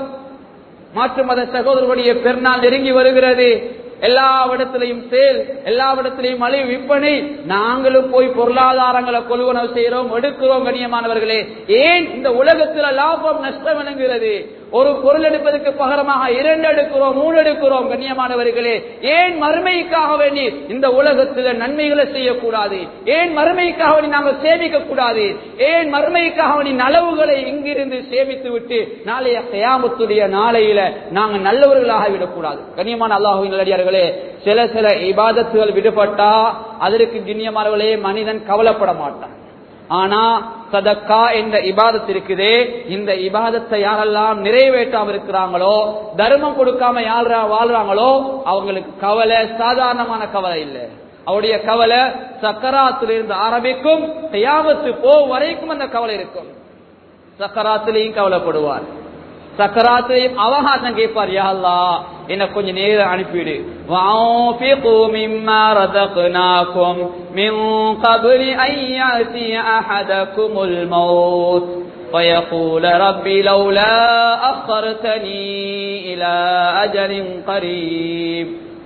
மாற்று மத சகோதரர்களுடைய பெருநாள் நெருங்கி வருகிறது எல்லா இடத்திலையும் சேல் எல்லா இடத்திலையும் மலிவு விற்பனை நாங்களும் போய் பொருளாதாரங்களை கொள்வனவு செய்யறோம் எடுக்கிறோம் கண்ணியமானவர்களே ஏன் இந்த உலகத்துல லாபம் நஷ்டம் விளங்குகிறது ஒரு பொருள் எடுப்பதற்கு பகரமாக இரண்டு எடுக்கிறோம் மூணு எடுக்கிறோம் கண்ணியமானவர்களே ஏன் மறுமைக்காக வேண்டி இந்த உலகத்துல நன்மைகளை செய்யக்கூடாது ஏன் மறுமைக்காக வேண்டி நாங்கள் சேமிக்க கூடாது ஏன் மறுமைக்காக வேண்டி நலவுகளை இங்கிருந்து சேமித்து விட்டு நாளைய கயாமத்துடைய நாளையில நாங்க நல்லவர்களாக விடக்கூடாது கண்ணியமான அல்லாஹுவின் நல்லடியார்களே சில சில இபாதத்துகள் விடுபட்டா அதற்கு கிண்ணியமானவர்களே மனிதன் கவலைப்பட மாட்டான் ஆனா சதக்கா என்ற இபாதத் இருக்குதே இந்த இபாதத்தை யாரெல்லாம் நிறைவேற்றாம இருக்கிறாங்களோ தர்மம் கொடுக்காம யார் வாழ்றாங்களோ அவங்களுக்கு கவலை சாதாரணமான கவலை இல்லை அவருடைய கவலை சக்கராத்திலிருந்து ஆரம்பிக்கும் செய்யாமத்து போ வரைக்கும் அந்த கவலை இருக்கும் சக்கராத்திலையும் கவலைப்படுவார் சக்கராத்திலையும் அவகாசம் கேட்பார் யாழ்லா என்ன கொஞ்ச நேரம் அனுப்பிடு وَأَنفِقُوا مِمَّا رَزَقْنَاكُمْ مِنْ قَبْلِ أَنْ يَأْتِيَ أَحَدَكُمُ الْمَوْتُ فيقول ربي لولا أخرتني إلى أجل قريب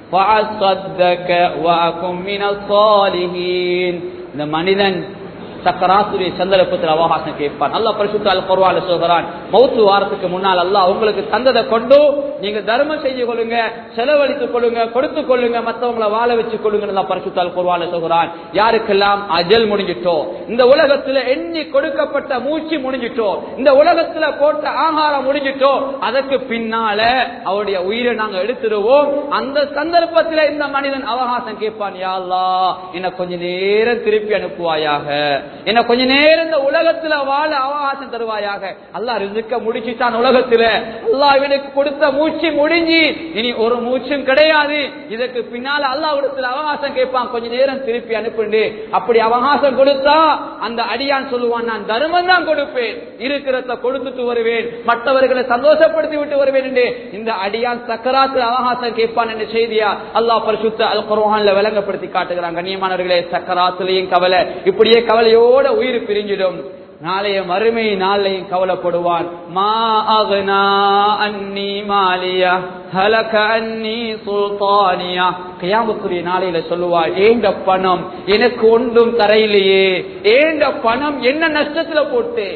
فأصدق وأكن من الصالحين இந்த மனிதன் சக்கராத்துடைய சந்தர்ப்பத்தில் அவகாசம் கேட்பான் அல்லா பரிசுத்த அல் குர்வால சொல்கிறான் மௌத்து வாரத்துக்கு முன்னால் அல்லாஹ் உங்களுக்கு தந்ததை கொண்டு நீங்க தர்மம் செய்து கொள்ளுங்க செலவழித்துக் கொள்ளுங்க கொடுத்து கொள்ளுங்க மற்றவங்களை வாழ வச்சு கொள்ளுங்க அல்லா பரிசுத்த அல் குர்வால சொல்கிறான் யாருக்கெல்லாம் அஜல் முடிஞ்சிட்டோ இந்த உலகத்துல எண்ணி கொடுக்கப்பட்ட மூச்சு முடிஞ்சிட்டோ இந்த உலகத்துல போட்ட ஆகாரம் முடிஞ்சிட்டோ அதற்கு பின்னால அவருடைய உயிரை நாங்க எடுத்துருவோம் அந்த சந்தர்ப்பத்தில் இந்த மனிதன் அவகாசம் கேட்பான் யா அல்லாஹ் என்ன கொஞ்ச நேரம் திருப்பி அனுப்புவாயாக என்ன கொஞ்ச நேரம் இந்த உலகத்துல வாழ அவகாசம் தருவாயாக அல்லாஹ் ரிசுக்க முடிச்சுட்டான் உலகத்துல அல்லாஹ் இவனுக்கு கொடுத்த மூச்சு முடிஞ்சு இனி ஒரு மூச்சும் கிடையாது இதற்கு பின்னால அல்லாஹ் இடத்துல அவகாசம் கேட்பான் கொஞ்ச நேரம் திருப்பி அனுப்புண்டு அப்படி அவகாசம் கொடுத்தா அந்த அடியான் சொல்லுவான் நான் தர்மம் தான் கொடுப்பேன் இருக்கிறத கொடுத்துட்டு வருவேன் மற்றவர்களை சந்தோஷப்படுத்தி விட்டு வருவேன் என்று இந்த அடியான் சக்கராத்தில் அவகாசம் கேட்பான் என்ற செய்தியா அல்லாஹ் பரிசுத்த அல் குர்ஆன்ல விளங்கப்படுத்தி காட்டுகிறான் கண்ணியமானவர்களே சக்கராத்திலையும் கவலை இப்படியே கவலையோட உயிர் பிரிஞ்சிடும் நாளைய மறுமை நாளையும் கவலைப்படுவான் மா அகனா அன்னி மாலியா ஹலக அன்னி சுல்தானியா கியாமத்துடைய நாளையில சொல்லுவாள் ஏண்ட பணம் எனக்கு ஒன்றும் தரையிலேயே ஏண்ட பணம் என்ன நஷ்டத்துல போட்டு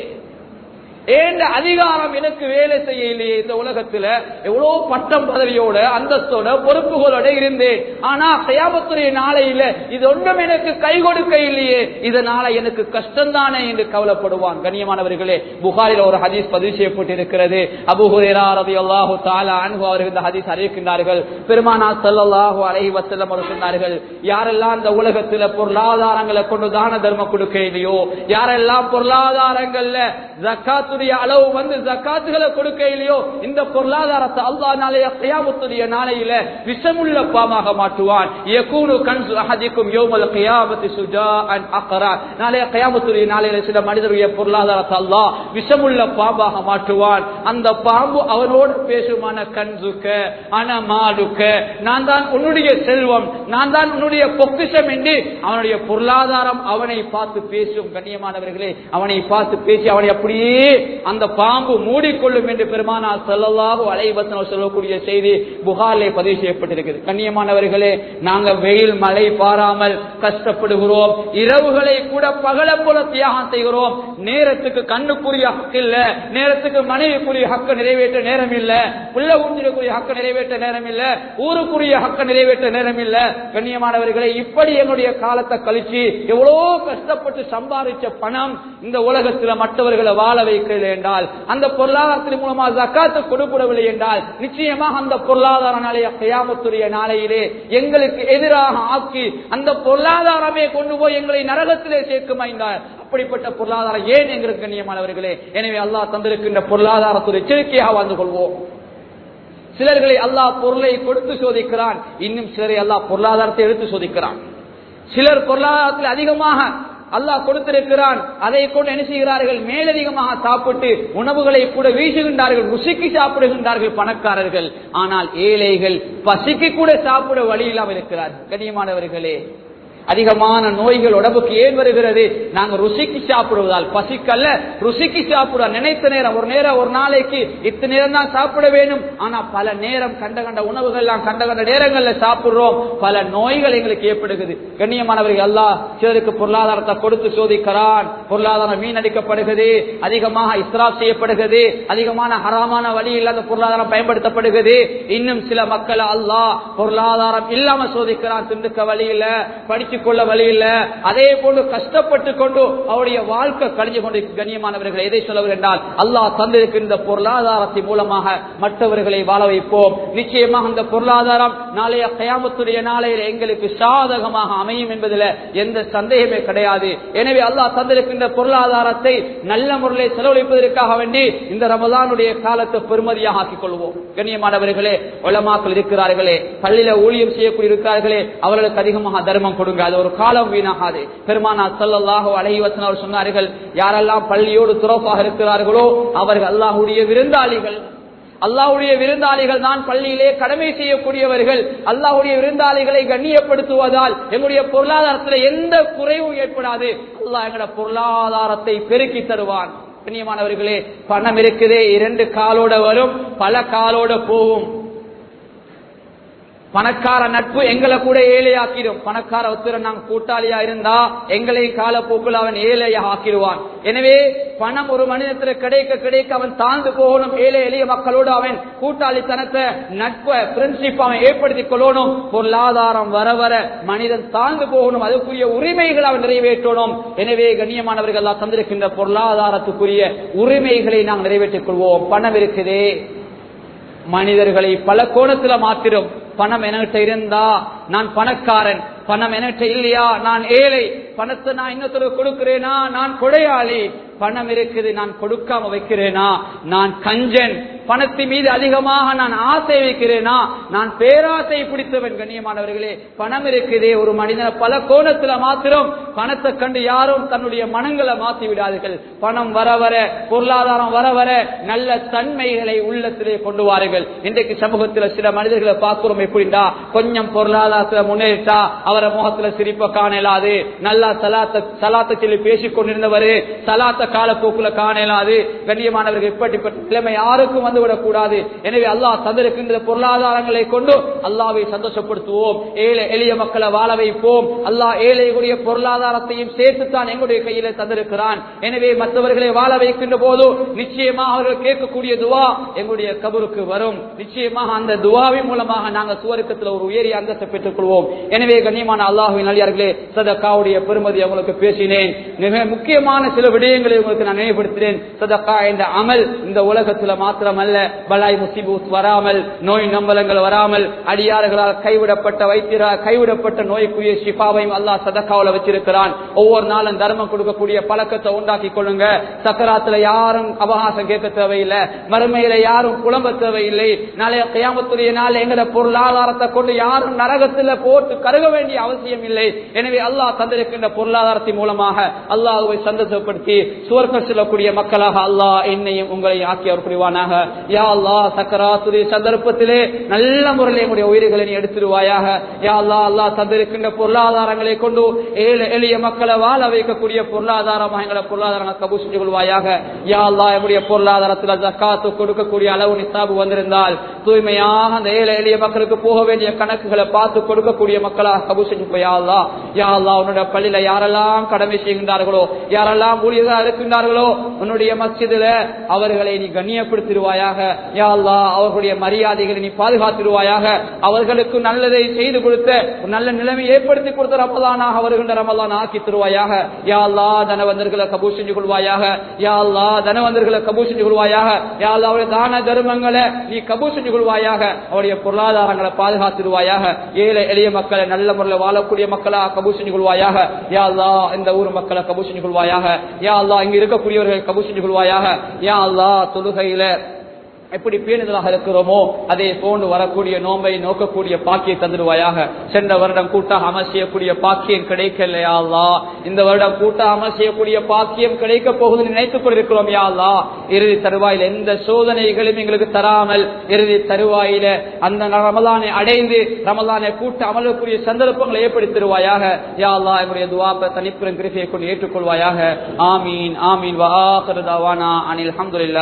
ஏண்ட அதிகாரம் எனக்கு வேலை செய்யலையே இந்த உலகத்துல எவ்வளவு பட்டம் பதவியோட அந்தஸ்தோட பொறுப்புகளோட இருந்தேன் ஆனா கயாமத்துடைய நாளையில இது ஒன்றும் எனக்கு கை கொடுக்க இல்லையே இதனால எனக்கு கஷ்டம்தானே என்று கவலைப்படுவான் கண்ணியமானவர்களே புகாரில் ஒரு ஹதீஸ் பதிவு செய்யப்பட்டிருக்கிறது அபுஹுரேரா ரவி அல்லாஹு தாலா அன்பு அவர்கள் இந்த ஹதீஸ் அறிவிக்கின்றார்கள் பெருமானா சல்லாஹூ அலஹி வசல்லம் அவர் சொன்னார்கள் யாரெல்லாம் இந்த உலகத்துல பொருளாதாரங்களை கொண்டு தான தர்மம் கொடுக்க இல்லையோ யாரெல்லாம் பொருளாதாரங்கள்ல ஜக்காத்துடைய அளவு வந்து ஜக்காத்துகளை கொடுக்க இல்லையோ இந்த பொருளாதாரத்தை அல்லா நாளைய கயாமத்துடைய நாளையில விஷமுள்ள பாமாக மாற்றுவான் யகூனு கன்சு அஹதிக்கும் யௌமல் கியாமத்தி சுஜாஅன் அக்ரா நாளைய கயாமத்துடைய நாளையில சில மனிதருடைய பொருளாதாரத்தை அல்லா விஷமுள்ள பாம்பாக மாற்றுவான் அந்த பாம்பு அவனோடு பேசுமான கன்சுக்க அனமாடுக்க நான் தான் உன்னுடைய செல்வம் நான் தான் உன்னுடைய பொக்கிஷம் என்று அவனுடைய பொருளாதாரம் அவனை பார்த்து பேசும் கண்ணியமானவர்களே அவனை பார்த்து பேசி அவனை அப்படியே அந்த பாம்பு மூடிக்கொள்ளும் என்று பெருமானா செல்லல்லாஹு அலைவசனம் சொல்லக்கூடிய செய்தி புகாரிலே பதிவு செய்யப்பட்டிருக்கிறது கண்ணியமானவர்களே நாங்க வெயில் மழை பாராமல் கஷ்டப்படுகிறோம் இரவுகளை கூட பகல போல தியாகம் செய்கிறோம் நேரத்துக்கு கண்ணுக்குரிய ஹக்கு இல்ல நேரத்துக்கு மனைவிக்குரிய ஹக்க நிறைவேற்ற நேரம் இல்ல புள்ள ஊஞ்சிலுக்குரிய ஹக்க நிறைவேற்ற நேரம் இல்ல ஊருக்குரிய ஹக்க நிறைவேற்ற நேரம் இல்ல கண்ணியமானவர்களே இப்படி என்னுடைய காலத்தை கழிச்சு எவ்வளவு கஷ்டப்பட்டு சம்பாதிச்ச பணம் இந்த உலகத்துல மற்றவர்களை வாழ வைக்கல என்றால் அந்த பொருளாதாரத்தின் மூலமா ஜக்காத்து கொடுப்படவில்லை என்றால் நிச்சயமாக அந்த பொருளாதார நாளைய கையாமத்துடைய நாளையிலே எங்களுக்கு எதிராக ஆக்கி அந்த பொருளாதாரமே கொண்டு போய் எங்களை நரகத்திலே சேர்க்குமா என்றால் அப்படிப்பட்ட பொருளாதாரம் ஏன் எங்களுக்கு கண்ணியமானவர்களே எனவே அல்லாஹ் தந்திருக்கின்ற பொருளாதாரத்துடைய எச்சரிக்கையாக வாழ்ந்து கொள்வோம் சிலர்களை அல்லாஹ் பொருளை கொடுத்து சோதிக்கிறான் இன்னும் சிலரை அல்லாஹ் பொருளாதாரத்தை எடுத்து சோதிக்கிறான் சிலர் பொருளாதாரத்தில் அதிகமாக அல்லாஹ் கொடுத்திருக்கிறான் அதை கொண்டு என்ன செய்கிறார்கள் மேலதிகமாக சாப்பிட்டு உணவுகளை கூட வீசுகின்றார்கள் ருசிக்கு சாப்பிடுகின்றார்கள் பணக்காரர்கள் ஆனால் ஏழைகள் பசிக்கு கூட சாப்பிட வழி இல்லாமல் இருக்கிறார் கண்ணியமானவர்களே அதிகமான நோய்கள் உடம்புக்கு ஏன் வருகிறது நாங்க ருசிக்கு சாப்பிடுவதால் பசிக்கல்ல ருசிக்கு சாப்பிட நினைத்த நேரம் ஒரு நேரம் ஒரு நாளைக்கு இத்தனை நேரம் தான் சாப்பிட வேண்டும் ஆனா பல நேரம் கண்ட கண்ட உணவுகள் எல்லாம் கண்ட கண்ட நேரங்கள்ல சாப்பிடுறோம் பல நோய்கள் எங்களுக்கு ஏற்படுகிறது கண்ணியமானவர்கள் எல்லாம் சிலருக்கு பொருளாதாரத்தை கொடுத்து சோதிக்கிறான் பொருளாதாரம் வீணடிக்கப்படுகிறது அதிகமாக இஸ்ராப் செய்யப்படுகிறது அதிகமான ஹராமான வழி இல்லாத பொருளாதாரம் பயன்படுத்தப்படுகிறது இன்னும் சில மக்கள் அல்லாஹ் பொருளாதாரம் இல்லாம சோதிக்கிறான் திண்டுக்க வழியில படிச்சு கொள்ள வழி இல்ல அதே போன்று கஷ்டப்பட்டு கொண்டு அவருடைய வாழ்க்கை கழிஞ்சு கொண்டு கண்ணியமானவர்கள் எதை சொல்ல என்றால் அல்லாஹ் தந்திருக்கின்ற பொருளாதாரத்தின் மூலமாக மற்றவர்களை வாழ வைப்போம் நிச்சயமாக அந்த பொருளாதாரம் நாளைய கயாமத்துடைய நாளையில் எங்களுக்கு சாதகமாக அமையும் என்பதில் எந்த சந்தேகமே கிடையாது எனவே அல்லாஹ் தந்திருக்கின்ற பொருளாதாரத்தை நல்ல முறையில் செலவழிப்பதற்காக வேண்டி இந்த ரமதானுடைய காலத்தை பெருமதியாக ஆக்கிக் கொள்வோம் கண்ணியமானவர்களே உலமாக்கள் இருக்கிறார்களே பள்ளியில ஊழியம் செய்யக்கூடிய இருக்கிறார்களே அவர்களுக்கு அதிகமாக தர்மம் கொடுங்க அது ஒரு காலம் வீணாகாது பெருமானா சல்லல்லாஹோ அலைவசன் அவர் சொன்னார்கள் யாரெல்லாம் பள்ளியோடு துறப்பாக இருக்கிறார்களோ அவர்கள் அல்லாஹுடைய விருந்தாளிகள் அல்லாஹுடைய விருந்தாளிகள் தான் பள்ளியிலே கடமை செய்யக்கூடியவர்கள் அல்லாஹுடைய விருந்தாளிகளை கண்ணியப்படுத்துவதால் எங்களுடைய பொருளாதாரத்தில் எந்த குறைவும் ஏற்படாது அல்லாஹ் எங்களுடைய பொருளாதாரத்தை பெருக்கி தருவான் கண்ணியமானவர்களே பணம் இருக்குதே இரண்டு காலோட வரும் பல காலோட போகும் பணக்கார நட்பு எங்களை கூட ஏழையாக்கிடும் பணக்கார ஒத்துரன் நாங்க கூட்டாளியா இருந்தா எங்களை காலப்போக்கில் அவன் ஏழையா ஆக்கிடுவான் எனவே பணம் ஒரு மனிதத்துல கிடைக்க கிடைக்க அவன் தாழ்ந்து போகணும் ஏழை எளிய மக்களோடு அவன் கூட்டாளித்தனத்தை நட்பை பிரின்சிப் அவன் ஏற்படுத்திக் கொள்ளணும் பொருளாதாரம் வர வர மனிதன் தாழ்ந்து போகணும் அதுக்குரிய உரிமைகள் அவன் நிறைவேற்றணும் எனவே கண்ணியமானவர்கள் எல்லாம் தந்திருக்கின்ற பொருளாதாரத்துக்குரிய உரிமைகளை நாம் நிறைவேற்றிக் கொள்வோம் பணம் இருக்குதே மனிதர்களை பல கோணத்துல மாத்திரும் பணம் என்கிட்ட இருந்தா நான் பணக்காரன் பணம் என்கிட்ட இல்லையா நான் ஏழை பணத்தை நான் இன்னொருத்தர் கொடுக்கிறேனா நான் கொடையாளி பணம் இருக்குது நான் கொடுக்காம வைக்கிறேனா நான் கஞ்சன் பணத்தின் மீது அதிகமாக நான் ஆசை வைக்கிறேனா நான் பேராசை பிடித்தவன் கண்ணியமானவர்களே பணம் இருக்குதே ஒரு மனிதனை பல கோணத்துல மாத்திரம் பணத்தை கண்டு யாரும் தன்னுடைய மனங்களை மாத்தி விடாதீர்கள் பணம் வர வர பொருளாதாரம் வர வர நல்ல தன்மைகளை உள்ளத்திலே கொண்டு வாருங்கள் இன்றைக்கு சமூகத்தில் சில மனிதர்களை பார்க்கிறோம் எப்படின்னா கொஞ்சம் பொருளாதாரத்துல முன்னேறிட்டா அவரை முகத்துல சிரிப்ப காணலாது நல்லா சலாத்த சலாத்த சொல்லி பேசிக் கொண்டிருந்தவரு சலாத்த காலப்போக்குல காணலாது கண்ணியமானவர்கள் இப்படிப்பட்ட நிலைமை யாருக்கும் வந்து விடக்கூடாது எனவே அல்லாஹ் தந்திருக்கின்ற பொருளாதாரங்களை கொண்டு அல்லாவை சந்தோஷப்படுத்துவோம் ஏழை எளிய மக்களை வாழ வைப்போம் அல்லாஹ் ஏழைகளுடைய பொருளாதாரத்தையும் சேர்த்துத்தான் எங்களுடைய கையில தந்திருக்கிறான் எனவே மற்றவர்களை வாழ வைக்கின்ற போது நிச்சயமாக அவர்கள் கேட்கக்கூடிய துவா எங்களுடைய கபருக்கு வரும் நிச்சயமாக அந்த துவாவின் மூலமாக நாங்கள் சுவருக்கத்தில் ஒரு உயரிய அந்தத்தை பெற்றுக் கொள்வோம் எனவே கண்ணியமான அல்லாஹுவின் நல்லியார்களே சதக்காவுடைய பெருமதி அவங்களுக்கு பேசினேன் மிக முக்கியமான சில விடயங்களை உங்களுக்கு நான் நினைவுபடுத்தினேன் சதக்கா என்ற அமல் இந்த உலகத்துல மாத்திரமல்ல பலாய் முசிபூத் வராமல் நோய் நம்பலங்கள் வராமல் அடியார்களால் கைவிடப்பட்ட வைத்தியரால் கைவிடப்பட்ட நோய்க்குரிய ஷிஃபாவையும் அல்லாஹ் சதக்காவுல வச்சிருக்கிறான் ஒவ்வொரு நாளும் தர்மம் கொடுக்கக்கூடிய பழக்கத்தை உண்டாக்கி கொள்ளுங்க சக்கராத்துல யாரும் அவகாசம் கேட்க தேவையில்லை மறுமையில யாரும் புலம்ப தேவையில்லை நாளைய கையாமத்துடைய நாள் எங்கட பொருளாதாரத்தை கொண்டு யாரும் நரகத்துல போட்டு கருக வேண்டிய அவசியம் இல்லை எனவே அல்லாஹ் தந்திருக்கின்ற பொருளாதாரத்தின் மூலமாக அல்லாஹுவை சந்தோஷப்படுத்தி சுவர்க்கம் செல்லக்கூடிய மக்களாக அல்லாஹ் என்னையும் உங்களையும் ஆக்கி அவர் புரிவானாக யா அல்லாஹ் சக்கராத்துடைய சந்தர்ப்பத்திலே நல்ல முறையில் என்னுடைய உயிர்களை நீ எடுத்துருவாயாக யா அல்லாஹ் அல்லாஹ் தந்திருக்கின்ற பொருளாதாரங்களை கொண்டு ஏழு எளிய மக்களை வாழ வைக்கக்கூடிய பொருளாதாரமாக எங்களை பொருளாதாரங்களை கபூ செஞ்சு கொள்வாயாக யா அல்லாஹ் என்னுடைய பொருளாதாரத்தில் ஜக்காத்து கொடுக்கக்கூடிய அளவு நிசாபு வந்திருந்தால் தூய்மையாக அந்த ஏழை எளிய மக்களுக்கு போக வேண்டிய கணக்குகளை பார்த்து கொடுக்கக்கூடிய மக்களாக கபூ செஞ்சு போயா அல்லாஹ் யா அல்லாஹ் உன்னுடைய பள்ளியில யாரெல்லாம் கடமை செய்கின்றார்களோ யாரெல்லாம் ஊழியர்களாக இருக்கின்றார்களோ உன்னுடைய மஸ்ஜிதுல அவர்களை நீ கண்ணியப்படுத்திடுவாயாக யா அல்லாஹ் அவர்களுடைய மரியாதைகளை நீ பாதுகாத்திடுவாயாக அவர்களுக்கு நல்லதை செய்து கொடுத்த ஒரு நல்ல நிலைமை ஏற்படுத்தி கொடுத்த ரமலானாக வருகின்ற ரமலான் ஆக்கி தருவாயாக யா அல்லாஹ் தனவந்தர்களை கபூ செஞ்சு கொள்வாயாக யா அல்லாஹ் தனவந்தர்களை கபூ செஞ்சு கொள்வாயாக யா அல்லாஹ் அவருடைய தான தர்மங்களை நீ கபூ செஞ்சு கொள்வாயாக அவருடைய பொருளாதாரங்களை பாதுகாத்திடுவாயாக ஏழை எளிய மக்களை நல்ல முறையில் வாழக்கூடிய மக்களா கபூ செஞ்சு கொள்வாயாக யா அல்லாஹ் இந்த ஊர் மக்களை கபூ செஞ்சு கொள்வாயாக யா அல்லாஹ் இங்க இருக்கக்கூடியவர்கள் கபூ செஞ்சு கொள்வாயாக யா அல்லாஹ் தொழுகையில எப்படி பேணுதலாக இருக்கிறோமோ அதே போன்று வரக்கூடிய நோம்பை நோக்கக்கூடிய பாக்கியை தந்துடுவாயாக சென்ற வருடம் கூட்டாக அமல் செய்யக்கூடிய பாக்கியம் கிடைக்கலையா அல்லா இந்த வருடம் கூட்டாக அமல் செய்யக்கூடிய பாக்கியம் கிடைக்க போகுது நினைத்துக் கொண்டிருக்கிறோம் யா அல்லா இறுதி தருவாயில எந்த சோதனைகளும் எங்களுக்கு தராமல் இறுதி தருவாயில அந்த ரமலானை அடைந்து ரமலானை கூட்ட அமலக்கூடிய சந்தர்ப்பங்களை ஏற்படுத்திடுவாயாக யா அல்லா என்னுடைய துவாப்ப தனிப்புறம் கிருப்பையை கொண்டு ஏற்றுக்கொள்வாயாக ஆமீன் ஆமீன் வா ஆஹிரு தவானா அனில் அல்ஹம்துலில்லாஹ்